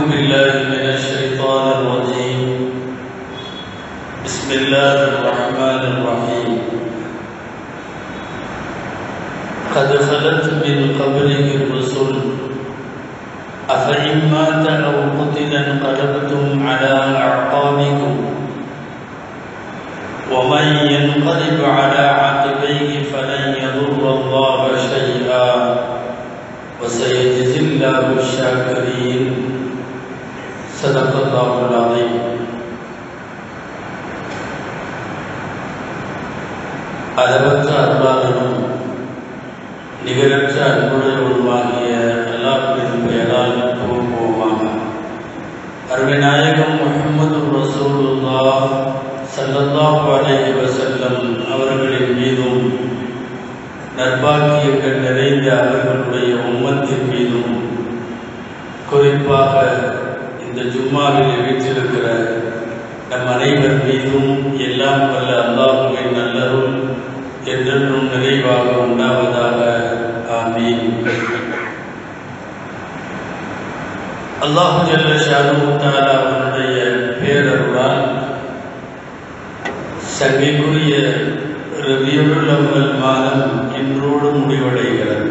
بالله من الشيطان الرجيم بسم الله الرحمن الرحيم قد خلت من قبله الرسل أفإن مات أو قتل انقلبتم على أعقابكم ومن ينقلب على عقبيه فلن يضر الله شيئا وسيجزي الله الشاكرين صدق الله العظيم அளவற்ற அருளாளனும் நிகரற்ற அன்புடைய உருவாகிய அல்லாஹ்வின் பெயரால் துவங்குவோமாக அருமைநாயகம் முகமது ரசூலுல்லாஹ் ஸல்லல்லாஹு அலைஹி வஸல்லம் அவர்களின் மீதும் நற்பாக்கியங்கள் நிறைந்த அவர்களுடைய உம்மத்தின் மீதும் குறிப்பாக இந்த ஜும்மாவில் வீற்றிருக்கிற நம் அனைவர் மீதும் எல்லாம் வல்ல அல்லாஹுவின் நல்லருள் என்றென்றும் நிறைவாக உண்டாவதாக ஆமீன் அல்லாஹு ஜல்ல ஷானு தாலா அவனுடைய பேரருளால் சங்கைக்குரிய ரபியுல் அவ்வல் மாதம் இன்றோடு முடிவடைகிறது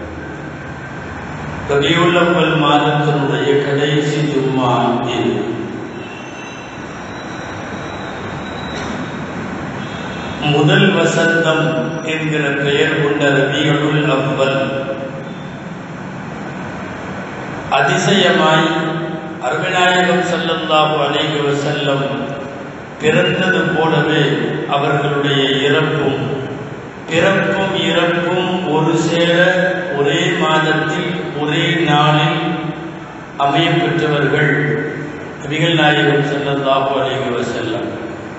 ரபியுல் அவ்வல் மாதத்தினுடைய கடைசி ஜும்மா இது முதல் வசந்தம் என்கிற பெயர் கொண்ட ரபியுல் அவ்வல் அதிசயமாய் அருவிநாயகம் செல்லல்லாஹு அலைஹி வஸல்லம் பிறந்தது போலவே அவர்களுடைய இறப்பும் பிறப்பும் இறப்பும் ஒரு சேர ஒரே மாதத்தில் ஒரே நாளில் அமைய பெற்றவர்கள் நபிகள் நாயகம் செல்லல்லாஹு அலைஹி வஸல்லம்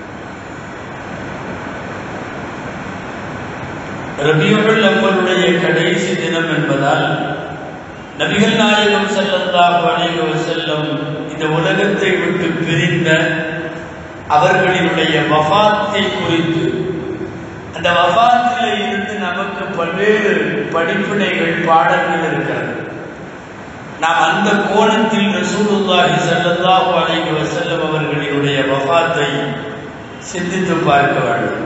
ரபியுல் அவ்வளுடைய கடைசி தினம் என்பதால் நபிகள் நாயகம் செல்லல்லாஹு அலைஹி வஸல்லம் இந்த உலகத்தை விட்டு பிரிந்த அவர்களினுடைய வஃபாத்தை குறித்து அந்த வஃபாத்தில் இருந்து நமக்கு பல்வேறு படிப்பினைகள் பாடங்கள் இருக்கிறது நாம் அந்த கோணத்தில் ரசூலுல்லாஹி ஸல்லல்லாஹு அலைஹி வஸல்லம் அவர்களினுடைய வஃபாத்தை சிந்தித்து பார்க்க வேண்டும்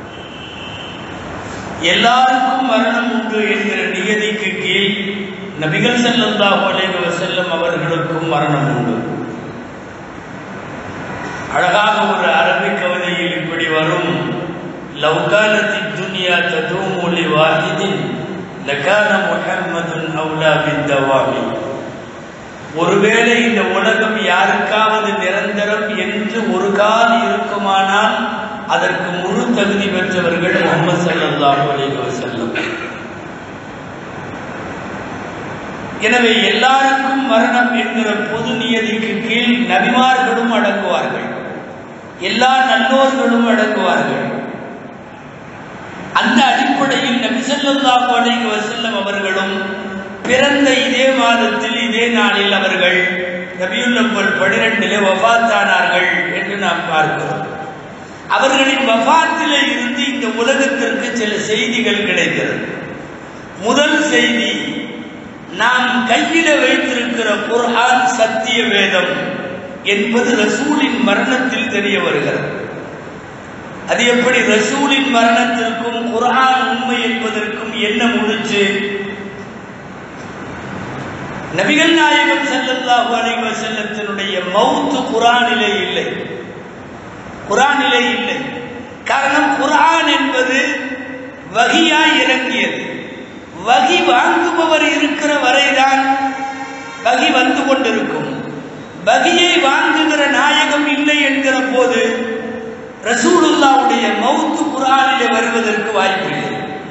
எல்லாருக்கும் மரணம் உண்டு என்கிற நியதிக்கு கீழ் நபிகள் ஸல்லல்லாஹு அலைஹி வஸல்லம் அவர்களுக்கும் மரணம் உண்டு அழகாக ஒரு அரபி கவிதையில் இப்படி வரும் லவ்காலத்தி துனியா ததூமுலி வாஹிதின் லகான முஹம்மதுன் அவுலா பித்தவாமி ஒருவேளை இந்த உலகம் யாருக்காவது நிரந்தரம் என்று ஒரு கால் இருக்குமானால் அதற்கு முழு தகுதி பெற்றவர்கள் முகமது சல்லாஹூ அலைஹி வஸல்லம் எனவே எல்லாருக்கும் மரணம் என்கிற பொது நியதிக்கு கீழ் நபிமார்களும் அடங்குவார்கள் எல்லா நல்லோர்களும் அடங்குவார்கள் அந்த அடிப்படையில் நபிசல்லாஹு அலைஹி வஸல்லம் அவர்களும் பிறந்த இதே மாதத்தில் இதே நாளில் அவர்கள் நபியுல் அவ்வல் பனிரெண்டிலே வஃபாத்தானார்கள் என்று நாம் பார்க்கிறோம் அவர்களின் வஃபாத்திலே இருந்து இந்த உலகத்திற்கு சில செய்திகள் கிடைக்கிறது முதல் செய்தி நாம் கையில வைத்திருக்கிற குர்ஆன் சத்திய வேதம் என்பது ரசூலின் மரணத்தில் தெரிய வருகிறது அது எப்படி ரசூலின் மரணத்திற்கும் குர்ஆன் உண்மை என்பதற்கும் என்ன முடிச்சு நபிகள் நாயகம் ஸல்லல்லாஹு அலைஹி வஸல்லத்தினுடைய மவுத்து குர்ஆனிலே இல்லை குர்ஆனிலே இல்லை காரணம் குர்ஆன் என்பது வகியாய் இறங்கியது வகி வாங்குபவர் இருக்கிற வரைதான் வகி வந்து கொண்டிருக்கும் வகியை வாங்குகிற நாயகம் இல்லை என்கிற போது ரசூலுல்லாவுடைய மவுத்து குரானிலே வருவதற்கு வாய்ப்பில்லை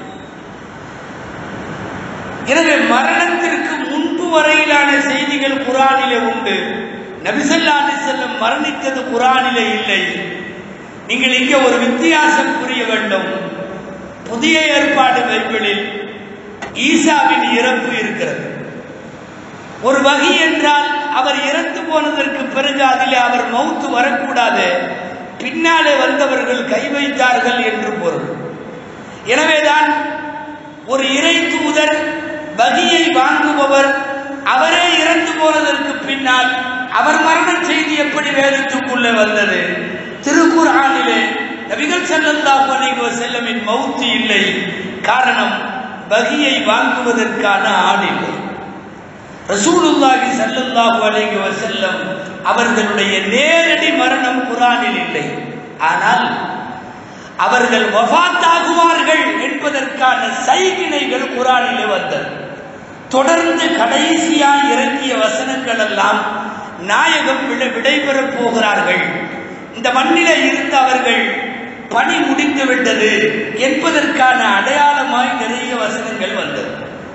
எனவே மரணத்திற்கு முன்பு வரையிலான செய்திகள் குரானிலே உண்டு நபிசல்லா செல்லம் மரணித்தது குரானிலே இல்லை நீங்கள் இங்கே ஒரு வித்தியாசம் புரிய வேண்டும் புதிய ஏற்பாடு பைபிளில் ஈசாவின் இறப்பு இருக்கிறது ஒரு வகை என்றால் அவர் இறந்து போனதற்கு பிறகு அதிலே அவர் மௌத்து வரக்கூடாது பின்னாலே வந்தவர்கள் கை வைத்தார்கள் என்று பொருள் எனவேதான் ஒரு இறை தூதர் வகியை வாங்குபவர் அவரே இறந்து போனதற்கு பின்னால் அவர் மரண செய்தி எப்படி வேதத்துக்குள்ளே வந்தது திருக்குர்ஆனிலே நபிகள் ஸல்லல்லாஹு அலைஹி வஸல்லமின் மௌத்து இல்லை காரணம் பகியை வாங்குவதற்கான ஆள் இல்லை ரசூலுல்லாஹி ஸல்லல்லாஹு அலைஹி வஸல்லம் அவர்களுடைய நேரடி மரணம் குர்ஆனில் இல்லை ஆனால் அவர்கள் வஃபாத்தாகுவார்கள் என்பதற்கான சைகிணைகள் குர்ஆனிலே வந்தது தொடர்ந்து கடைசியாய் இறங்கிய வசனங்கள் எல்லாம் நாயகம் விட விடைபெறப் போகிறார்கள் இந்த மண்ணிலே இருந்து அவர்கள் பணி முடிந்து விட்டது என்பதற்கான அடையாளமாய் நிறைய வசனங்கள் வந்தது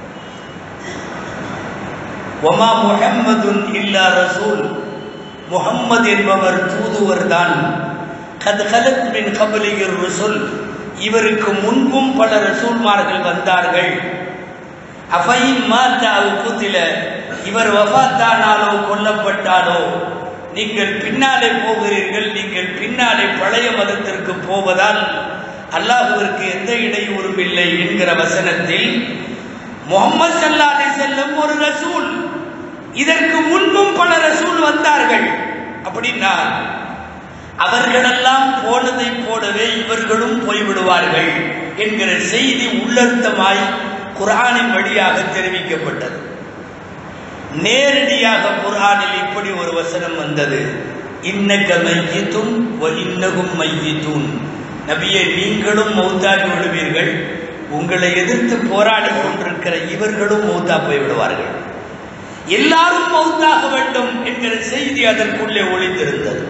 ஒமா முஹம்மதுன் இல்லா ரசூல் முஹம்மது என்பவர் தூதுவர் தான் கத் கலத் மின் கபலிகிர் ரசூல் இவருக்கு முன்பும் பல ரசூல்மார்கள் வந்தார்கள் அஃபைன் மாத்தா குத்தில இவர் வஃபாத்தானாலோ கொல்லப்பட்டாலோ நீங்கள் பின்னாலே போகிறீர்கள் நீங்கள் பின்னாலே பழைய மதத்திற்கு போவதால் அல்லாஹுவிற்கு எந்த இடையூறும் இல்லை என்கிற வசனத்தில் முகமது சல்லாஹ் செல்லும் ஒரு ரசூல் இதற்கு முன்பும் பல ரசூல் வந்தார்கள் அப்படின்னா அவர்களெல்லாம் போனதை போலவே இவர்களும் போய்விடுவார்கள் என்கிற செய்தி உள்ளர்த்தமாய் குர்ஆனின் வழியாக தெரிவிக்கப்பட்டது நேரடியாக குர்ஆனில் இப்படி ஒரு வசனம் வந்தது இன்னக மையித்தும் வ இன்னகும் மையித்துன் நபியே நீங்களும் மௌத்தாகி விடுவீர்கள் உங்களை எதிர்த்து போராடி கொண்டிருக்கிற இவர்களும் மௌத்தா போய் விடுவார்கள் எல்லாரும் மௌத்தாக வேண்டும் என்கிற செய்தி அதற்குள்ளே ஒளிந்திருந்தது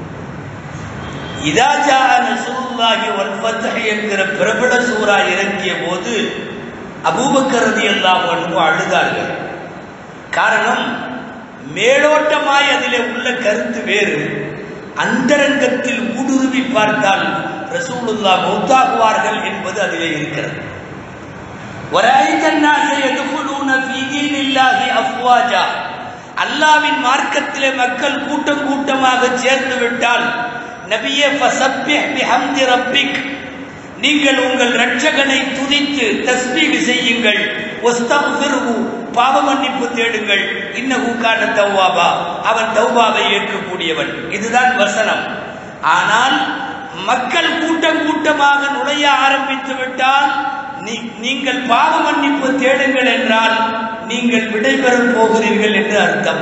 இதாஜா நசூலுல்லாஹி வல் ஃபத்ஹ் என்கிற பிரபல சூரா இறங்கிய போது அபூபக்கர் ரலியல்லாஹு அன்ஹு அழுதார்கள் காரணம் மேலோட்டமாய் அதிலே உள்ள கருத்து வேறு அந்தரங்கத்தில் ஊடுருவி பார்த்தால் ரசூலுல்லா மௌத்தாகுவார்கள் என்பது அதிலே இருக்கிறது وَرَأَيْتَ النَّاسَ يَدْخُلُونَ فِي دِينِ اللَّهِ أَفْوَاجًا அல்லாவின் மார்க்கத்திலே மக்கள் கூட்டம் கூட்டமாக சேர்ந்து விட்டால் நபியே ஃபஸப்பிஹ் பிஹம்தி ரப்பிக் நீங்கள் உங்கள் ரட்சகனை துதித்து தஸ்பீக் செய்யுங்கள் வஸ்தக்ஃபிர்ஹு பாவ மன்னிப்பு தேடுங்கள் இன்னஹு கான தவ்வாபா அவன் தௌபாவை ஏற்கக்கூடியவன் இதுதான் வசனம் ஆனால் மக்கள் கூட்டம் கூட்டமாக நுழைய ஆரம்பித்து விட்டால் நீ- நீங்கள் பாவ மன்னிப்பு தேடுங்கள் என்றால் நீங்கள் விடைபெறப் போகிறீர்கள் என்று அர்த்தம்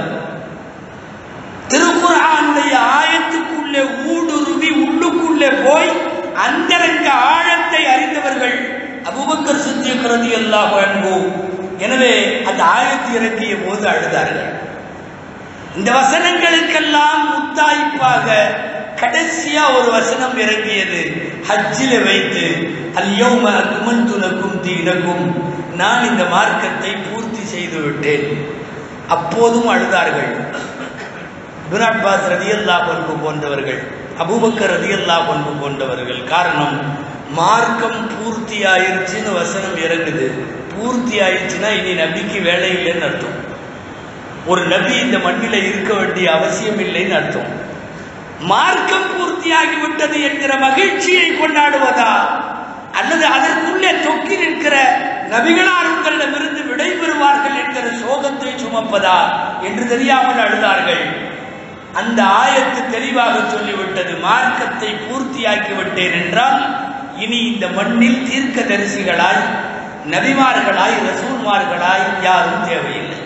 திருக்குர்ஆனுடைய ஆயத்துக்குள்ளே ஊடுருவி உள்ளுக்குள்ளே போய் அந்தரங்க ஆழத்தை அறிந்தவர்கள் அபூபக்கர் சித்திக் ரலியல்லாஹு அன்ஹு எனவே அந்த ஆயத்து இறக்கிய போது அழுதார்கள் இந்த வசனங்களுக்கெல்லாம் முத்தாய்ப்பாக கடைசியா ஒரு வசனம் இறங்கியது ஹஜ்ஜில வைத்து அல்யௌம அக்மல்து லக்கும் தீனக்கும் நான் இந்த மார்க்கத்தை பூர்த்தி செய்து விட்டேன் அப்போதும் அழுதார்கள் இப்னு அப்பாஸ் ரதியல்லாஹு அன்ஹு போன்றவர்கள் அபூபக்கர் ரதியல்லாஹு அன்ஹு போன்றவர்கள் காரணம் மார்க்கம் பூர்த்தி ஆயிருச்சுன்னு வசனம் இறங்குது பூர்த்தி ஆயிடுச்சுன்னா இனி நபிக்கு வேலை இல்லைன்னு அர்த்தம் ஒரு நபி இந்த மண்ணில இருக்க வேண்டிய அவசியம் இல்லைன்னு அர்த்தம் மார்க்கம் பூர்த்தியாகி விட்டது என்கிற மகிழ்ச்சியை கொண்டாடுவதா அல்லது அதற்குள்ளே தொக்கி நிற்கிற நபிகளார் உங்களிடமிருந்து விடைபெறுவார்கள் என்கிற சோகத்தை சுமப்பதா என்று தெரியாமல் அழுதார்கள் அந்த ஆயத்து தெளிவாக சொல்லிவிட்டது மார்க்கத்தை பூர்த்தியாக்கி விட்டேன் என்றால் இனி இந்த மண்ணில் தீர்க்கதரிசிகளாய் நபிமார்களாய் ரசூல்மார்களாய் யாரும் தேவையில்லை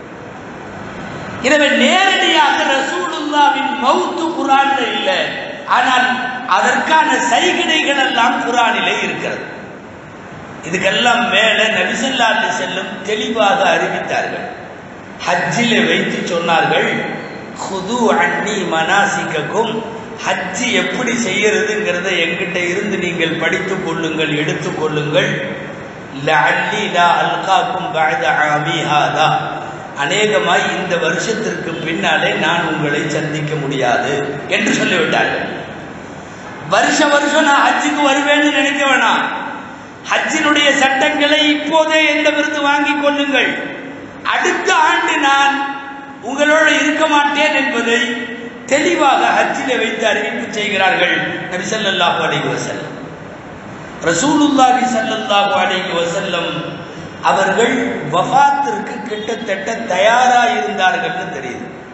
எனவே நேரடியாக ரசூலுல்லாவின் மௌத்து குரான்ல இல்லை ஆனால் அதற்கான சைகடைகள் எல்லாம் குரானிலே இருக்கிறது இதுக்கெல்லாம் மேல நபிசல்லாத்து செல்லும் தெளிவாக அறிவித்தார்கள் ஹஜ்ஜிலே வைத்து சொன்னார்கள் குது அன்னி மனாசிக்கக்கும் ஹஜ்ஜி எப்படி செய்யறதுங்கிறத எங்கிட்ட இருந்து நீங்கள் படித்துக் கொள்ளுங்கள் எடுத்துக் கொள்ளுங்கள் லஅல்லி லா அல்காக்கும் பஅத ஆமி ஹாதா அநேகமாய் இந்த வருஷத்திற்கு பின்னாலே நான் உங்களை சந்திக்க முடியாது என்று சொல்லிவிட்டார்கள் வருஷ வருஷம் நான் ஹஜ்ஜுக்கு வருவேன்னு நினைக்க வேணாம் ஹஜ்ஜினுடைய சட்டங்களை இப்போதே என்னிடமிருந்து வாங்கிக் கொள்ளுங்கள் அடுத்த ஆண்டு நான் உங்களோடு இருக்க மாட்டேன் என்பதை தெளிவாக ஹஜ்ஜிலே வைத்து அறிவிப்பு செய்கிறார்கள் நபி ஸல்லல்லாஹு அலைஹி வஸல்லம் ரசூலுல்லாஹி ஸல்லல்லாஹு அலைஹி வஸல்லம் அவர்கள் வஃபாத்திற்கு கிட்டத்தட்ட தயாரா இருந்தார்கள்னு தெரியுது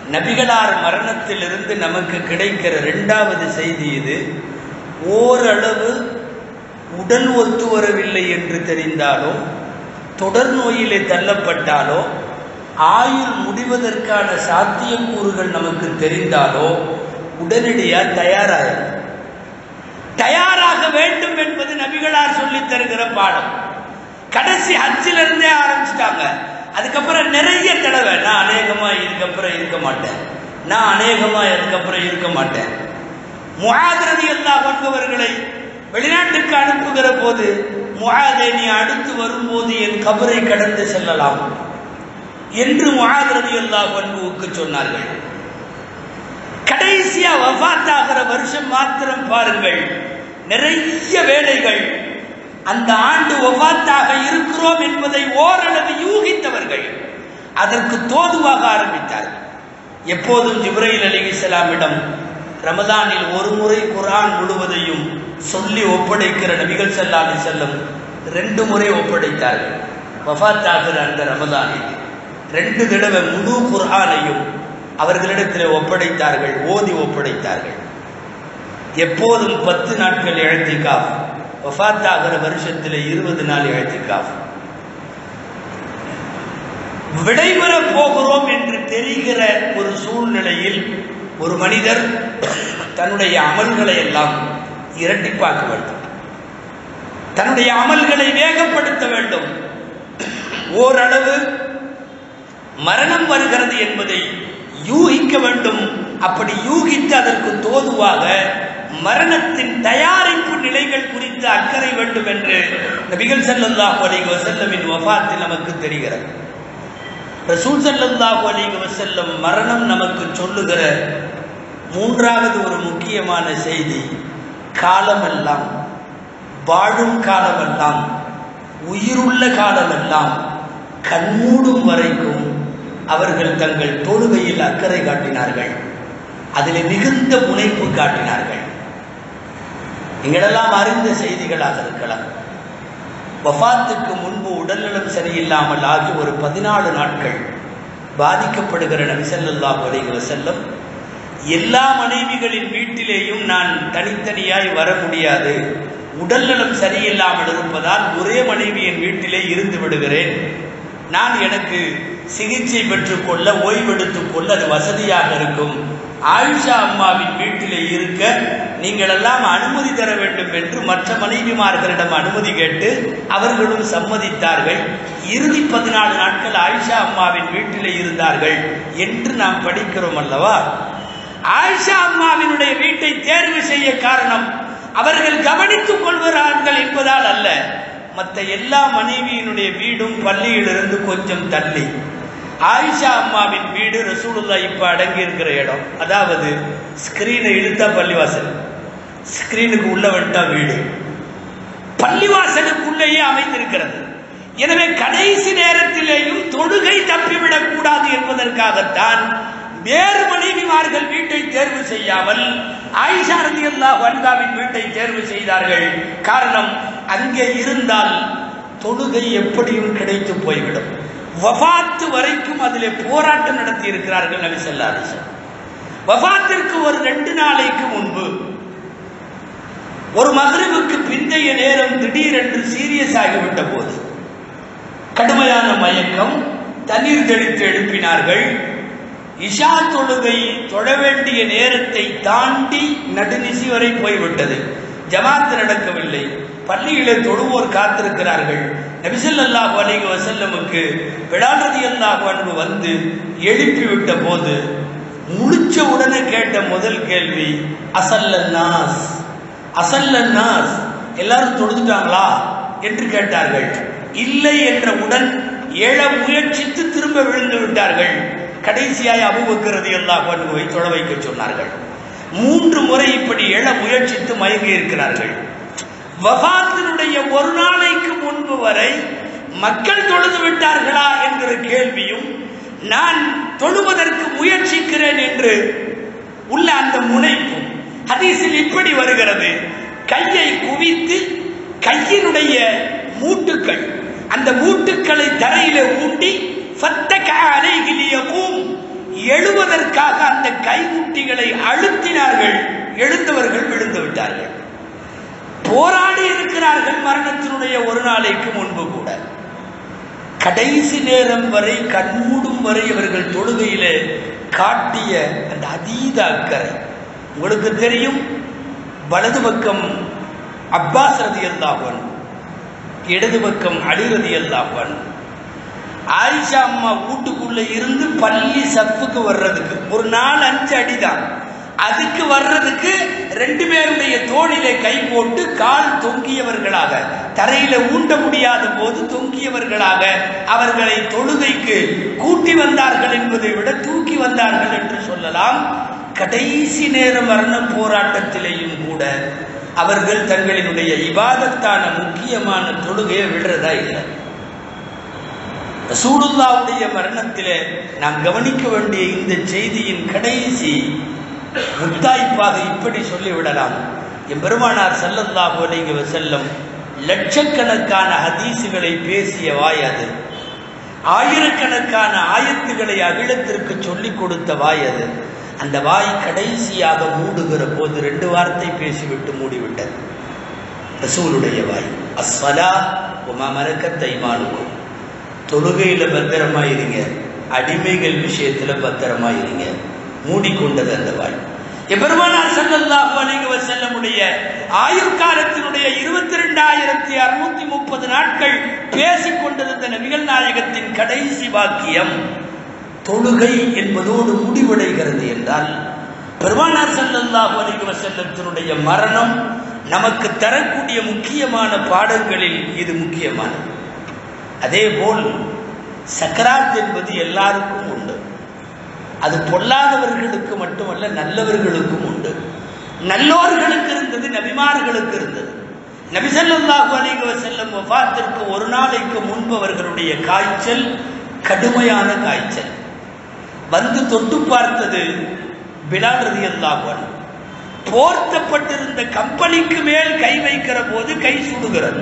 நபிகளார் மரணத்திலிருந்து நமக்கு கிடைக்கிற இரண்டாவது செய்தி இது ஓரளவு உடல் ஒத்து வரவில்லை என்று தெரிந்தாலோ தொடர் நோயிலே தள்ளப்பட்டாலோ ஆயுள் முடிவதற்கான சாத்தியக்கூறுகள் நமக்கு தெரிந்தாலோ உடனடியாக தயாராகும் தயாராக வேண்டும் என்பது நபிகளார் சொல்லித் தருகிற பாடம் கடைசி ஹஜ்ஜில இருந்தே ஆரம்பிச்சிட்டாங்க அதுக்கப்புறம் நிறைய தடவை நான் அநேகமா இதுக்கப்புறம் இருக்க மாட்டேன் நான் அநேகமா இதுக்கப்புறம் இருக்க மாட்டேன் முகாதிரதி எல்லா வந்தவர்களை வெளிநாட்டுக்கு அனுப்புகிற போது முகாதே நீ அடுத்து வரும்போது என் கபரை கடந்து செல்லலாம் என்று முகாதிரதி எல்லா பண்புவுக்கு சொன்னார்கள் கடைசியா வஃபாத்தாகிற வருஷம் மாத்திரம் பாருங்கள் நிறைய வேலைகள் அந்த ஆண்டு ஒவ்வாத்தாக இருக்கிறோம் என்பதை ஓரளவு யூகித்தவர்கள் அதற்கு தோதுவாக ஆரம்பித்தார்கள் எப்போதும் ஜிப்ரைல் அலிகிஸ்லாமிடம் ரமதானில் ஒரு முறை குரான் முழுவதையும் சொல்லி ஒப்படைக்கிற நபிகள் செல்லாது செல்லும் ரெண்டு முறை ஒப்படைத்தார்கள் வஃத்தாகிற அந்த ரமதானில் ரெண்டு தடவை முழு குர்ஆனையும் அவர்களிடத்தில் ஒப்படைத்தார்கள் ஓதி ஒப்படைத்தார்கள் எப்போதும் பத்து நாட்கள் இழத்திக்காஃப் வஃத்தாகிற வருஷத்தில் இருபது நாள் இழத்திக்காஃப் விடைபெற போகிறோம் என்று தெரிகிற ஒரு சூழ்நிலையில் ஒரு மனிதர் தன்னுடைய அமல்களை எல்லாம் இரட்டிப்பாக்க வேண்டும் தன்னுடைய அமல்களை வேகப்படுத்த வேண்டும் ஓரளவு மரணம் வருகிறது என்பதை யூகிக்க வேண்டும் அப்படி யூகித்து அதற்கு தோதுவாக மரணத்தின் தயாரிப்பு நிலைகள் குறித்து அக்கறை வேண்டும் என்று நபிகள் ஸல்லல்லாஹு அலைஹி வஸல்லமின் வஃபாத்தில் நமக்கு தெரிகிறது ரசூல் ஸல்லல்லாஹு அலைஹி வஸல்லம் மரணம் நமக்கு சொல்லுகிற மூன்றாவது ஒரு முக்கியமான செய்தி காலமெல்லாம் வாழும் காலமெல்லாம் உயிருள்ள காலமெல்லாம் கண்மூடும் வரைக்கும் அவர்கள் தங்கள் தொழுகையில் அக்கறை காட்டினார்கள் அதில் மிகுந்த முனைப்பு காட்டினார்கள் எங்களெல்லாம் அறிந்த செய்திகளாக இருக்கலாம் வஃபாத்துக்கு முன்பு உடல்நலம் சரியில்லாமல் ஆகி ஒரு பதினாலு நாட்கள் பாதிக்கப்படுகிற நபிசல்லாஹு அலைஹி வஸல்லம் எல்லா மனைவிகளின் வீட்டிலேயும் நான் தனித்தனியாய் வர முடியாது உடல்நலம் சரியில்லாமல் இருப்பதால் ஒரே மனைவியின் வீட்டிலே இருந்து விடுகிறேன் நான் எனக்கு சிகிச்சை பெற்றுக்கொள்ள ஓய்வெடுத்துக் கொள்ள அது வசதியாக இருக்கும் ஆயிஷா அம்மாவின் வீட்டிலே இருக்க நீங்கள் எல்லாம் அனுமதி தர வேண்டும் என்று மற்ற மனைவிமார்களிடம் அனுமதி கேட்டு அவர்களும் சம்மதித்தார்கள் இறுதி பதினாலு நாட்கள் ஆயிஷா அம்மாவின் வீட்டிலே இருந்தார்கள் என்று நாம் படிக்கிறோம் அல்லவா ஆயிஷா அம்மாவினுடைய வீட்டை தேர்வு செய்ய காரணம் அவர்கள் கவனித்துக் கொள்கிறார்கள் என்பதால் அல்ல மற்ற எல்லா மனைவியினுடைய வீடும் பள்ளியிலிருந்து கொஞ்சம் தள்ளி ஆயிஷா அம்மாவின் வீடு ரசூலுல்லா இப்ப அடங்கி இருக்கிற இடம் அதாவது ஸ்கிரீனை இழுத்தா பள்ளிவாசல் ஸ்கிரீனுக்கு உள்ள வந்துட்டா வீடு பள்ளிவாசலுக்குள்ளேயே அமைந்திருக்கிறது எனவே கடைசி நேரத்திலேயும் தொழுகை தப்பிவிடக் கூடாது என்பதற்காகத்தான் வேறு மனைவிமார்கள் வீட்டை தேர்வு செய்யாமல் ஆயிஷா ரதி அல்லா வன்காவின் வீட்டை தேர்வு செய்தார்கள் காரணம் அங்கே இருந்தால் தொழுகை எப்படியும் கிடைத்து போய்விடும் வஃபாத்து வரைக்கும் அதிலே போராட்டம் நடத்தி இருக்கிறார்கள் நபி ஸல்லல்லாஹு அலைஹி வஸல்லம் வஃபாத்திற்கு ஒரு ரெண்டு நாளைக்கு முன்பு ஒரு மகரிவுக்கு பிந்தைய நேரம் திடீரென்று சீரியஸ் ஆகிவிட்ட போது கடுமையான மயக்கம் தண்ணீர் தெளித்து எழுப்பினார்கள் இஷா தொழுகை தொழ வேண்டிய நேரத்தை தாண்டி நடுநிசி வரை போய்விட்டது ஜமாத்து நடக்கவில்லை பள்ளியிலே தொழுவோர் காத்திருக்கிறார்கள் நபிசல்லாஹு அலைஹி வஸல்லமுக்கு பிலால் ரலியல்லாஹு அன்ஹு வந்து எழுப்பி விட்ட போது முழிச்ச உடனே கேட்ட முதல் கேள்வி அசல்ல நாஸ் அசல்ல நாஸ் எல்லாரும் தொழுதுட்டாங்களா என்று கேட்டார்கள் இல்லை என்றவுடன் எழ முயற்சித்து திரும்ப விழுந்து விட்டார்கள் கடைசியாய் அபுபக்கரது எல்லாம் அன்ஹுவை தொழ வைக்க சொன்னார்கள் மூன்று முறை இப்படி எழ முயற்சித்து மயங்கி இருக்கிறார்கள் வஃபாத்தினுடைய ஒரு நாளைக்கு முன்பு வரை மக்கள் தொழுது விட்டார்களா என்கிற கேள்வியும் நான் தொழுவதற்கு முயற்சிக்கிறேன் என்று உள்ள அந்த முனைப்பும் ஹதீஸில் இப்படி வருகிறது கையை குவித்து கையினுடைய மூட்டுக்கள் அந்த மூட்டுக்களை தரையில ஊண்டி ஃபத்தக அலைஹி லியகூம் எழுவதற்காக அந்த கைமுட்டிகளை அழுத்தினார்கள் எழுந்தவர்கள் விழுந்து விட்டார்கள் போராடி இருக்கிறார்கள் மரணத்தினுடைய ஒரு நாளைக்கு முன்பு கூட கடைசி நேரம் வரை கண்மூடும் வரை அவர்கள் தொழுகையிலே காட்டிய அந்த அதீத அக்கறை உங்களுக்கு தெரியும் வலது பக்கம் அப்பாஸ் ரதி அல்லாஹன் இடது பக்கம் அலி ரதி அல்லாஹன் ஆயிஷா அம்மா வீட்டுக்குள்ள இருந்து பள்ளி சப்புக்கு வர்றதுக்கு ஒரு நாலு அஞ்சு அடிதான் அதுக்கு வர்றதுக்கு ரெண்டு பேருடைய தோளிலே கை போட்டு கால் தொங்கியவர்களாக தரையில ஊண்ட முடியாத போது தொங்கியவர்களாக அவர்களை தொழுகைக்கு கூட்டி வந்தார்கள் என்பதை விட தூக்கி வந்தார்கள் என்று சொல்லலாம் கடைசி நேர மரண போராட்டத்திலேயும் கூட அவர்கள் தங்களினுடைய இபாதத்தான முக்கியமான தொழுகையை விடுறதா இல்லை ரசூலுல்லாவுடைய மரணத்திலே நாம் கவனிக்க வேண்டிய இந்த செய்தியின் கடைசி முத்தாய்ப்பாக இப்படி சொல்லிவிடலாம் எம்பெருமானார் ஸல்லல்லாஹு அலைஹி வஸல்லம் லட்சக்கணக்கான ஹதீசுகளை பேசிய வாய் அது ஆயிரக்கணக்கான ஆயத்துகளை அகிலத்திற்கு சொல்லிக் கொடுத்த வாய் அது அந்த வாய் கடைசியாக மூடுகிற போது ரெண்டு வார்த்தை பேசிவிட்டு மூடிவிட்டது ரசூலுடைய வாய் அஸ்ஸலா உமா மரக்கத் ஐமானுக்கும் தொழுகையில பத்திரமா இருங்க அடிமைகள் விஷயத்துல பத்திரமா இருங்க மூடிக்கொண்டது அந்த வாய் எபெருமானார் ஸல்லல்லாஹு அலைஹி வஸல்லமுடைய ஆயுட்காலத்தினுடைய இருபத்தி ரெண்டாயிரத்தி அறுநூத்தி முப்பது நாட்கள் பேசிக் கொண்டிருந்த நபிகள் நாயகத்தின் கடைசி வாக்கியம் தொழுகை என்பதோடு முடிவடைகிறது என்றால் பெருமானார் ஸல்லல்லாஹு அலைஹி வஸல்லத்தினுடைய மரணம் நமக்கு தரக்கூடிய முக்கியமான பாடங்களில் இது முக்கியமானது அதே போல் சக்கராத் என்பது எல்லாருக்கும் உண்டு அது பொல்லாதவர்களுக்கு மட்டுமல்ல நல்லவர்களுக்கும் உண்டு நல்லோர்களுக்கு இருந்தது நபிமார்களுக்கு இருந்தது நபி ஸல்லல்லாஹு அலைஹி வஸல்லம் வஃபாத்திற்கு ஒரு நாளைக்கு முன்பு அவர்களுடைய காய்ச்சல் கடுமையான காய்ச்சல் வந்து தொட்டு பார்த்தது பிலால் ரலியல்லாஹு அன்ஹு போர்த்தப்பட்டிருந்த கம்பளிக்கு மேல் கை வைக்கிற போது கை சுடுகிறது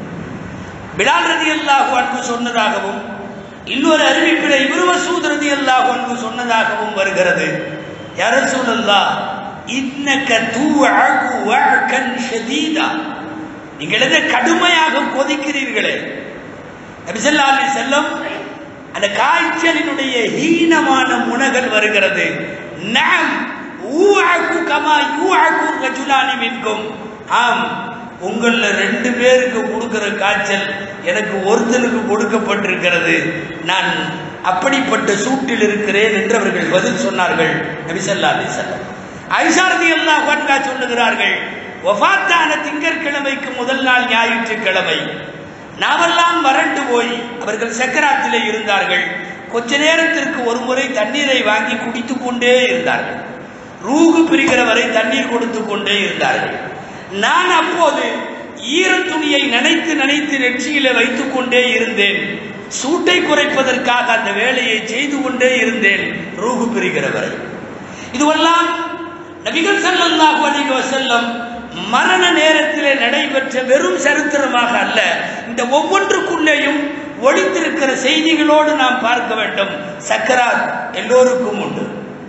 பிலால் ரலியல்லாஹு அன்ஹு சொன்னதாகவும் இன்னொரு அறிவிப்பில் இப்ரு மசூத் ரலியல்லாஹு அன்ஹு சொன்னதாகவும் வருகிறது யா ரசூலல்லாஹ் இன்னக தூஅகு வஅகன் ஷதீதா நீங்கள் என்ன கடுமையாக கொதிக்கிறீர்களே நபி ஸல்லல்லாஹு அலைஹி வஸல்லம் அந்த காய்ச்சலினுடைய ஹீனமான முனகல் வருகிறது நாம் ஊஅகு கமா யூஅகு ரஜுலானி மின்கும் ஆம் உங்கள ரெண்டு பேருக்கு கொடுக்கிற காய்ச்சல் எனக்கு ஒருத்தனுக்கு கொடுக்கப்பட்டிருக்கிறது நான் அப்படிப்பட்ட சூட்டில் இருக்கிறேன் என்று அவர்கள் பதில் சொன்னார்கள் நபி ஸல்லல்லாஹு அலைஹி வஸல்லம் ஆயிஷா ரலியல்லாஹு அன்ஹா சொல்லுகிறார்கள் வஃபாத்தான திங்கட்கிழமைக்கு முதல் நாள் ஞாயிற்றுக்கிழமை நாமெல்லாம் வறண்டு போய் அவர்கள் சக்கராத்திலே இருந்தார்கள் கொஞ்ச நேரத்திற்கு ஒரு முறை தண்ணீரை வாங்கி குடித்துக் கொண்டே இருந்தார்கள் ரூகு பிரிகிற வரை தண்ணீர் கொடுத்து கொண்டே இருந்தார்கள் நான் அப்போது ஈர துணியை நனைத்து நனைத்து நெற்றியில வைத்துக் கொண்டே இருந்தேன் சூட்டை குறைப்பதற்காக அந்த வேலையை செய்து கொண்டே இருந்தேன் ரூகு பிரிகிற வரை இதுவெல்லாம் நபிகள் ஸல்லல்லாஹு அலைஹி வஸல்லம் மரண நேரத்திலே நடைபெற்ற வெறும் சரித்திரமாக அல்ல இந்த ஒவ்வொன்றுக்குள்ளேயும் ஒளித்திருக்கிற செய்திகளோடு நாம் பார்க்க வேண்டும் சக்கராத் எல்லோருக்கும் உண்டு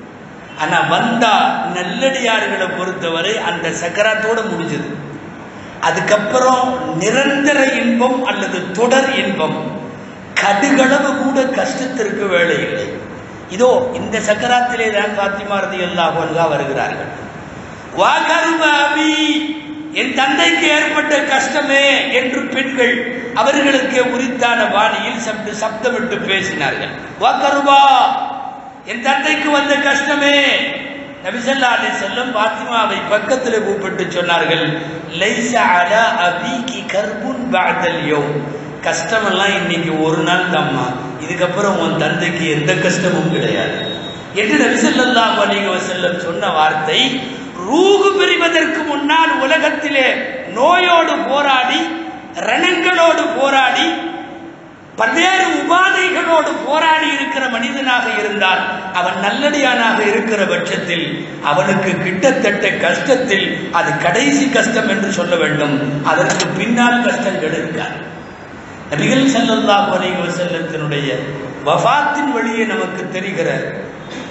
ஆனா வந்தா நல்லடியார்களை பொறுத்தவரை அந்த சக்கராத்தோட முடிஞ்சது அதுக்கப்புறம் நிரந்தர இன்பம் அல்லது தொடர் இன்பம் கடுகளவு கூட கஷ்டத்திற்கு வேலை இல்லை இதோ இந்த சக்கராத்திலே தான் பாத்திமா ரதி அல்லாஹ் வருகிறார்கள் வாகருபாபி என் தந்தைக்கு ஏற்பட்ட கஷ்டமே என்று பெண்கள் அவர்களுக்கு உரித்தான பாணியில் சப்த சப்தமிட்டு பேசினார்கள் வாக்கருபா என் தந்தைக்கு வந்த கஷ்டமே நபிசல்லா அலி செல்லம் பாத்திமாவை பக்கத்தில் கூப்பிட்டு சொன்னார்கள் லைச அலா அபிகி கர்புன் பாதல் யோம் கஷ்டமெல்லாம் இன்னைக்கு ஒரு நாள் தாம்மா இதுக்கப்புறம் உன் தந்தைக்கு எந்த கஷ்டமும் கிடையாது என்று நபிசல்லாஹு அலைஹி வஸல்லம் சொன்ன வார்த்தை ரூகு பிரிவதற்கு முன்னால் உலகத்திலே நோயோடு போராடி ரணங்களோடு போராடி பல்வேறு உபாதைகளோடு போராடி இருக்கிற மனிதனாக இருந்தால் அவன் நல்லடியானாக இருக்கிற பட்சத்தில் அவனுக்கு கிட்டத்தட்ட கஷ்டத்தில் அது கடைசி கஷ்டம் என்று சொல்ல வேண்டும் அதற்கு பின்னால் கஷ்டங்கள் இருக்காது நபிகள் ஸல்லல்லாஹு அலைஹி வஸல்லத்தினுடைய வஃபாத்தின் வழியே நமக்கு தெரிகிற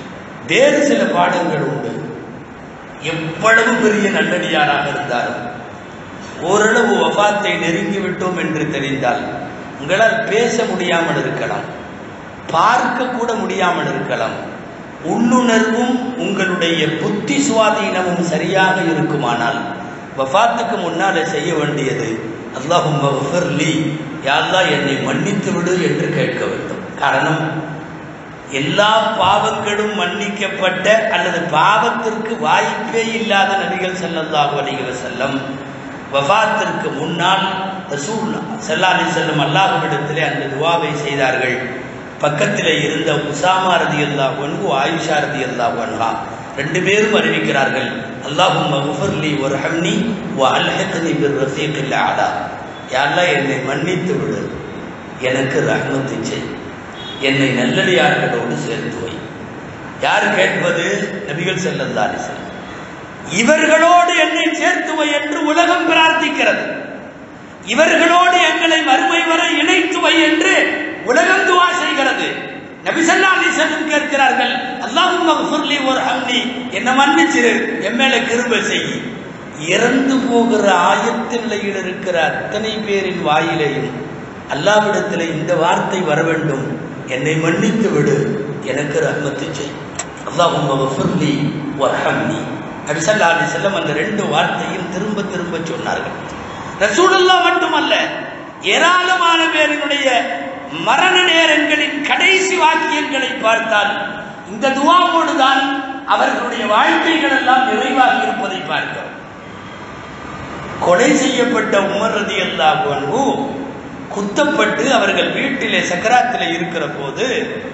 வேறு சில பாடங்கள் உண்டு எவ்வளவு பெரிய நல்லடியாராக இருந்தாலும் ஓரளவு வபாத்தை நெருங்கி விட்டோம் என்று தெரிந்தால் உங்களால் பேச முடியாமல் இருக்கலாம் பார்க்க கூட முடியாமல் இருக்கலாம் உள்ளுணர்வும் உங்களுடைய புத்தி சுவாதீனமும் சரியாக இருக்குமானால் வஃபாத்துக்கு முன்னாலே செய்ய வேண்டியது அல்லாஹும் மஃபிர்லி யாழ்லா என்னை மன்னித்து விடு என்று கேட்க வேண்டும் காரணம் எல்லா பாவங்களும் மன்னிக்கப்பட்ட அல்லது பாவத்திற்கு வாய்ப்பே இல்லாத நபிகள் ஸல்லல்லாஹு அலைஹி வஸல்லம் வஃபாத்திற்கு முன்னால் ரசூல் ஸல்லல்லாஹு அலைஹி வஸல்லம் அல்லாஹ்விடத்திலே அந்த துவாவை செய்தார்கள் பக்கத்தில் இருந்த உசாமா ரதியல்லாஹு அன்ஹு ஆயிஷா ரதியல்லாஹு அன்ஹா ரெண்டு பேரும் அறிவிக்கிறார்கள் அல்லாஹும் மஃபர்லி வர்ஹம்னி வ அல்ஹிக்னி பிர் ரஃபீகில் அலா யா அல்லாஹ் என்னை மன்னித்து விடு எனக்கு ரஹ்மத்து செய் என்னை நல்லடியார்களோடு சேர்த்து வை யார் கேட்பது நபிகள் ஸல்லல்லாஹு அலைஹி வஸல்லம் இவர்களோடு என்னை சேர்த்து வை என்று உலகம் பிரார்த்திக்கிறது இவர்களோடு எங்களை மறுமை வரை இணைத்து வை என்று உலகம் துவா செய்கிறது நபிசல்லா அலிசல்லம் கேட்கிறார்கள் அல்லாஹும் மகஃபுர்லி ஒரு ஹம்னி என்ன மன்னிச்சிரு என் மேல கிருபை செய் இறந்து போகிற ஆயத்து நிலையில் இருக்கிற அத்தனை பேரின் வாயிலையும் அல்லாவிடத்தில் இந்த வார்த்தை வர வேண்டும் என்னை மன்னித்து விடு எனக்கு ரஹ்மத்து செய் அல்லாஹும் மகஃபுர்லி ஒரு ஹம்னி நபிசல்லா அலிசல்லம் அந்த ரெண்டு வார்த்தையும் திரும்ப திரும்ப சொன்னார்கள் ரசூலுல்லா மட்டுமல்ல ஏராளமான பேரினுடைய மரண நேரங்களின் கடைசி வாக்கியங்களை பார்த்தால் இந்த துவாவோடு தான் அவர்களுடைய வாழ்க்கைகள் எல்லாம் நிறைவாகி இருப்பதை பார்க்கிறோம் கொலை செய்யப்பட்ட உமர் ரதி அல்லாஹு குத்தப்பட்டு அவர்கள் வீட்டிலே சக்கராத்தில் இருக்கிற போது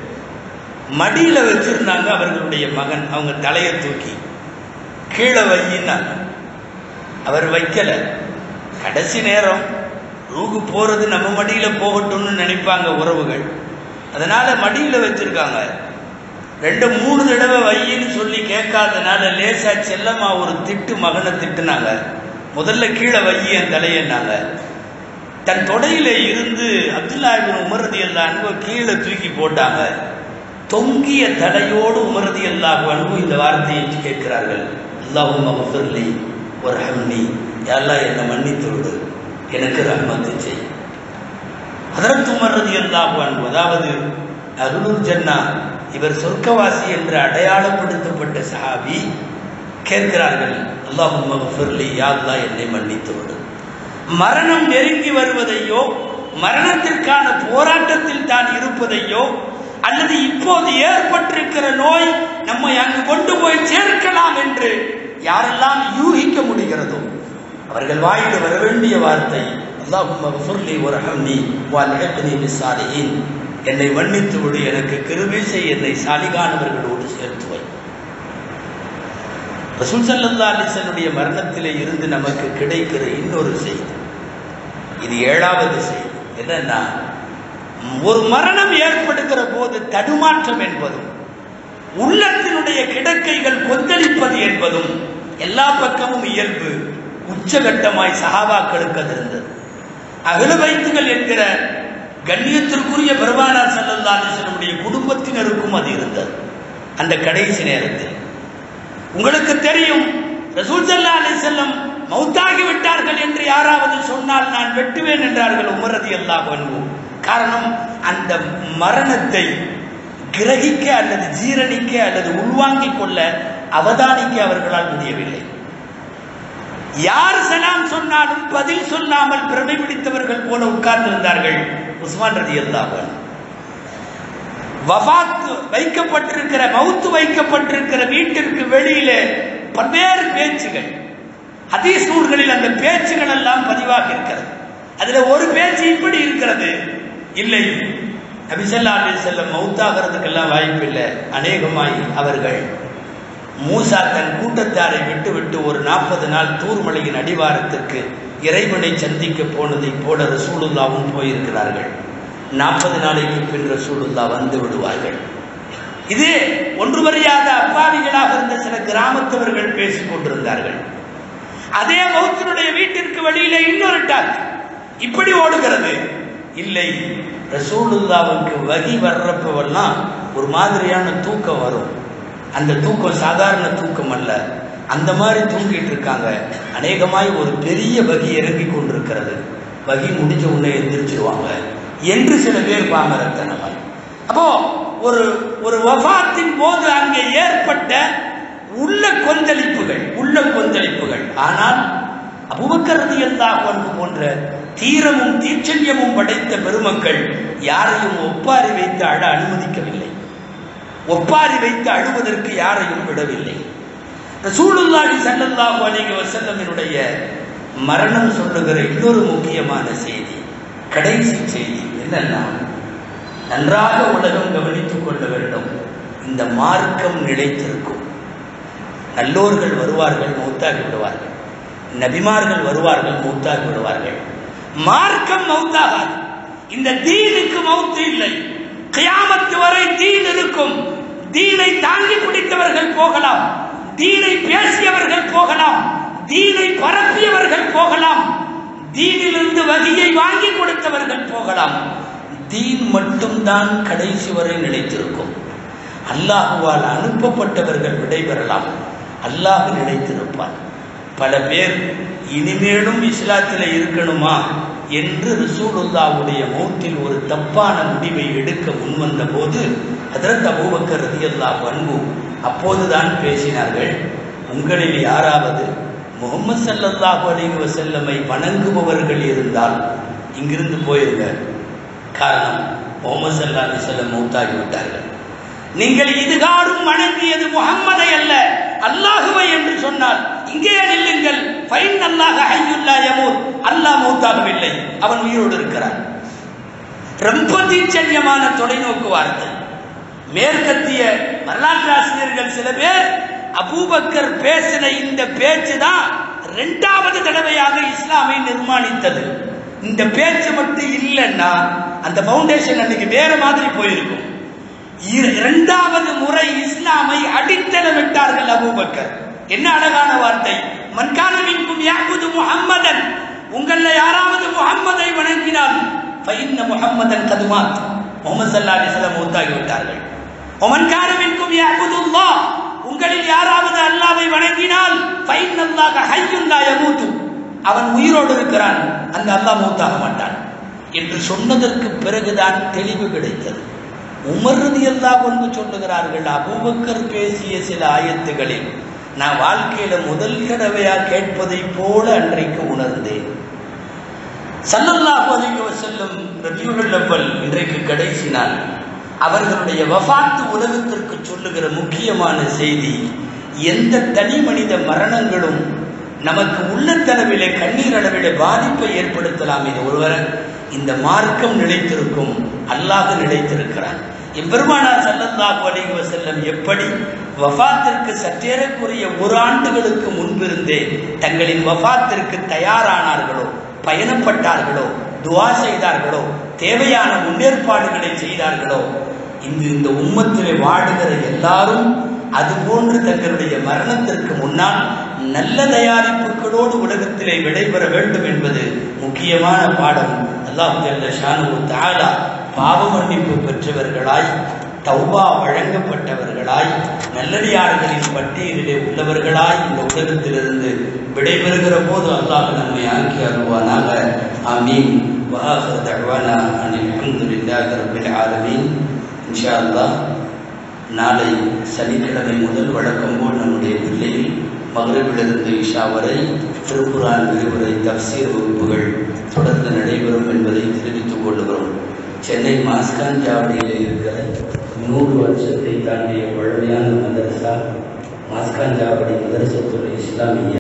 மடியில வச்சிருந்தாங்க அவர்களுடைய மகன் அவங்க தலையை தூக்கி கீழே வையினாங்க அவர் வைக்கல கடைசி நேரம் ரூகு போறது நம்ம மடியில போகட்டும்னு நினைப்பாங்க உறவுகள் அதனால மடியில வச்சிருக்காங்க ரெண்டு மூணு தடவை வையின்னு சொல்லி கேட்காதனால லேசா செல்லமா ஒரு திட்டு மகனை திட்டுனாங்க முதல்ல கீழே வையி என் தலையன்னாங்க தன் தொடையில இருந்து அப்துல்லாபின் உமரதி அல்லா அன்பு கீழே தூக்கி போட்டாங்க தொங்கிய தலையோடு உமரதி அல்லாஹ் அன்பு இந்த வார்த்தையை கேட்கிறார்கள் அல்லாஹும் மகஃபிர்லி ஒரு ஹம்னி யாரெல்லாம் என்னை மன்னித்து விடு எனக்கு ரஹ்மத்து செய் அதற்கு உமர்றது அல்லாஹ் அன்பு அதாவது அருளுர் ஜன்னா இவர் சொர்க்கவாசி என்று அடையாளப்படுத்தப்பட்ட சஹாபி கேட்கிறார்கள் அல்லாஹும் மகஃபிர்லி யாழ்லா என்னை மன்னித்து விடு மரணம் நெருங்கி வருவதையோ மரணத்திற்கான போராட்டத்தில் தான் இருப்பதையோ அல்லது இப்போது ஏற்பட்டிருக்கிற நோய் நம்மை அங்கு கொண்டு போய் சேர்க்கலாம் என்று யாரெல்லாம் யூகிக்க முடிகிறதோ அவர்கள் வாயில் வர வேண்டிய வார்த்தை அல்லாஹும் ஒரு ஹம்னி வால்ஹக்னி பிஸ்ஸாலிஹீன் என்னை மன்னித்து விடு எனக்கு கிருபை செய் என்னை சாலிகானவர்களோடு சேர்த்து வை ரசூல் சல்லல்லா அலிசனுடைய மரணத்திலே இருந்து நமக்கு கிடைக்கிற இன்னொரு செய்தி இது ஏழாவது செய்தி என்னன்னா ஒரு மரணம் ஏற்படுகிற போது தடுமாற்றம் என்பதும் உள்ளத்தினுடைய கிடக்கைகள் கொந்தளிப்பது என்பதும் எல்லா பக்கமும் இயல்பு உச்சகட்டமாய் சகாபாக்களுக்கு அது இருந்தது அகில வைத்துகள் என்கிற கண்ணியத்திற்குரிய பெருமானார் சல்லல்லா அலிசனுடைய குடும்பத்தினருக்கும் அது இருந்தது அந்த கடைசி நேரத்தில் உங்களுக்கு தெரியும் ரசூல் சல்லா அலி செல்லம் மௌத்தாகி விட்டார்கள் என்று யாராவது சொன்னால் நான் வெட்டுவேன் என்றார்கள் உமரதி அல்லாஹ் அன்பு காரணம் அந்த மரணத்தை கிரகிக்க அல்லது ஜீரணிக்க அல்லது உள்வாங்கிக் கொள்ள அவதானிக்க அவர்களால் முடியவில்லை யார் சலாம் சொன்னாலும் பதில் சொல்லாமல் பிரமை பிடித்தவர்கள் போல உட்கார்ந்திருந்தார்கள் உஸ்மான் ரதி அல்லாஹ் வபாத் வைக்கப்பட்டிருக்கிற மவுத்து வைக்கப்பட்டிருக்கிற வீட்டிற்கு வெளியிலே பல்வேறு பேச்சுகள் ஹதீஸ் நூல்களில் அந்த பேச்சுகள் எல்லாம் பதிவாக இருக்கிறது அதுல ஒரு பேச்சு இப்படி இருக்கிறது இல்லை நபிசல்லா அலி செல்லம் மவுத்தாகிறதுக்கெல்லாம் வாய்ப்பில்லை அநேகமாய் அவர்கள் மூசா தன் கூட்டத்தாரை விட்டு விட்டு ஒரு நாற்பது நாள் தூர்மலையின் அடிவாரத்திற்கு இறைவனை சந்திக்க போனதை போல ரசூலுல்லாவும் போயிருக்கிறார்கள் நாற்பது நாளைக்கு பின் ரசூலுல்லா வந்து விடுவார்கள் இது ஒன்றுமறியாத அப்பாவிகளாக இருந்த சில கிராமத்தவர்கள் பேசிக் கொண்டிருந்தார்கள் அதே மௌத்தினுடைய வீட்டிற்கு வெளியில இன்னொரு டாக் இப்படி ஓடுகிறது இல்லை ரசூலுல்லாவுக்கு வகி வர்றப்பவெல்லாம் ஒரு மாதிரியான தூக்கம் வரும் அந்த தூக்கம் சாதாரண தூக்கம் அல்ல அந்த மாதிரி தூங்கிட்டு இருக்காங்க அநேகமாய் ஒரு பெரிய வகி இறங்கி கொண்டிருக்கிறது வகி முடிஞ்ச உடனே எந்திரிச்சிருவாங்க என்று சில பேர் பாமரத்தனவர் அப்போ ஒரு ஒரு வஃபாத்தின் போது அங்கே ஏற்பட்ட உள்ள கொந்தளிப்புகள் உள்ள கொந்தளிப்புகள் ஆனால் அபுபக்கரதி அல்லாஹ் போன்ற தீரமும் தீட்சண்யமும் படைத்த பெருமக்கள் யாரையும் ஒப்பாரி வைத்து அழ அனுமதிக்கவில்லை ஒப்பாரி வைத்து அழுவதற்கு யாரையும் விடவில்லை ரசூலுல்லாஹி ஸல்லல்லாஹு அலைஹி வஸல்லமினுடைய மரணம் சொல்லுகிற இன்னொரு முக்கியமான செய்தி கடைசி செய்தி என்னன்னா நன்றாக உலகம் கவனித்துக் கொள்ள வேண்டும் இந்த மார்க்கம் நிலைத்திருக்கும் நல்லோர்கள் வருவார்கள் மௌத்தாகி விடுவார்கள் நபிமார்கள் வருவார்கள் மௌத்தாகி விடுவார்கள் மார்க்கம் மௌத்தாகாது இந்த தீனுக்கு மௌத்து இல்லை கியாமத்து வரை தீன் இருக்கும் தீனை தாங்கி பிடித்தவர்கள் போகலாம் தீனை பேசியவர்கள் போகலாம் தீனை பரப்பியவர்கள் போகலாம் தீனிலிருந்து வகியை வாங்கி கொடுத்தவர்கள் போகலாம் தீன் மட்டும்தான் கடைசி வரை நிலைத்திருக்கும் அல்லாஹுவால் அனுப்பப்பட்டவர்கள் விடைபெறலாம் அல்லாஹ் நிலைத்திருப்பான் பல பேர் இனிமேலும் இஸ்லாத்தில் இருக்கணுமா என்று ரசூலுல்லாவுடைய மௌத்தில் ஒரு தப்பான முடிவை எடுக்க முன்வந்த போது அதற்கு அபூபக்கர் ரதியல்லாஹு அன்பு அப்போதுதான் பேசினார்கள் உங்களில் யாராவது முகமது சல்லல்லாஹு அலைஹி வஸல்லமை வணங்குபவர்கள் இருந்தால் இங்கிருந்து போயிருங்க காரணம் முகமது சல்லா அலிசல்லம் மௌத்தாகி விட்டார்கள் நீங்கள் இதுகாரும் வணங்கியது முகம்மதை அல்ல அல்லாஹுவை என்று சொன்னால் இங்கே நில்லுங்கள் ஃபைன் அல்லாஹ் ஹையுல்லா யமூத் அல்லாஹ் மௌத்தாகவில்லை அவன் உயிரோடு இருக்கிறான் ரொம்ப தீச்சன்யமான தொலைநோக்கு வார்த்தை மேற்கத்திய வரலாற்றாசிரியர்கள் சில பேர் அபூபக்கர் பேசின இந்த பேச்சு தான் இரண்டாவது தடவையாக இஸ்லாமை நிர்மாணித்தது இந்த பேச்சு மட்டும் இல்லைன்னா அந்த பவுண்டேஷன் அன்னைக்கு வேற மாதிரி போயிருக்கும் இர- இரண்டாவது முறை இஸ்லாமை அடித்தளமிட்டார்கள் அபூபக்கர் என்ன அழகான வார்த்தை மன்கானவின்கும் யாக்குது முஹம்மதன் உங்கள யாராவது முஹம்மதை வணங்கினால் ஃபைன்ன முஹம்மதன் கதுமாத் முகமது சல்லா அலிஸ்லாம் மூத்தாகி விட்டார்கள் ஒமன் கானவின்கும் யாக்குதுல்லாஹ் உங்களில் யாராவது அல்லாவை வணங்கினால் ஃபைன் அல்லாஹ் ஹய்யுன் லா யமூத்து அவன் உயிரோடு இருக்கிறான் அந்த அல்லாஹ் மூத்தாக மாட்டான் என்று சொன்னதற்கு பிறகுதான் தெளிவு கிடைத்தது உமர் ரலியல்லாஹு அன்ஹு சொல்லுகிறார்கள் அபூபக்கர் பேசிய சில ஆயத்துகளில் நான் வாழ்க்கையில முதல் தடவையா கேட்பதை போல அன்றைக்கு உணர்ந்தேன் சல்லல்லாஹு அலைஹி வஸல்லம் ரபியுல் அவ்வல் இன்றைக்கு கடைசி நாள் அவர்களுடைய வஃபாத்து உலகத்திற்கு சொல்லுகிற முக்கியமான செய்தி எந்த தனி மனித மரணங்களும் நமக்கு உள்ளத்தளவிலே கண்ணீர் அளவிலே பாதிப்பை ஏற்படுத்தலாம் இது ஒருவர் இந்த மார்க்கம் நிலைத்திருக்கும் அல்லாஹ் நிலைத்திருக்கிறான் எம்பெருமானார் ஸல்லல்லாஹு அலைஹி வஸல்லம் எப்படி வஃபாத்திற்கு சற்றேறக்குரிய ஒரு ஆண்டுகளுக்கு முன்பிருந்தே தங்களின் வஃபாத்திற்கு தயாரானார்களோ பயணப்பட்டார்களோ துவா செய்தார்களோ தேவையான முன்னேற்பாடுகளை செய்தார்களோ இன்று இந்த உம்மத்திலே வாடுகிற எல்லாரும் அதுபோன்று தங்களுடைய மரணத்திற்கு முன்னால் நல்ல தயாரிப்புகளோடு உலகத்திலே விடைபெற வேண்டும் என்பது முக்கியமான பாடம் அல்லாஹ் ஜல்ல ஷானு தஆலா பாவ மன்னிப்பு பெற்றவர்களாய் தௌபா வழங்கப்பட்டவர்களாய் நல்லடியார்களின் பட்டியலிலே உள்ளவர்களாய் இந்த உலகத்திலிருந்து விடைபெறுகிற போது அல்லாஹ் நம்மை ஆக்கி அருள்வானாக ஆமீன் وآخر دعوانا أن الحمد لله رب العالمين إن شاء الله நாளை சனிக்கிழமை முதல் வழக்கம் போல் நம்முடைய பிள்ளையில் மகரிபிலிருந்து இஷா வரை திருக்குரான் விரிவுரை தப்சீர் வகுப்புகள் தொடர்ந்து நடைபெறும் என்பதை தெரிவித்துக் கொள்கிறோம் சென்னை மாஸ்கான் ஜாவடியில் இருக்கிற நூறு வருஷத்தை தாண்டிய பழமையான மதரசா மாஸ்கான் ஜாவடி மதரசத்துறை இஸ்லாமிய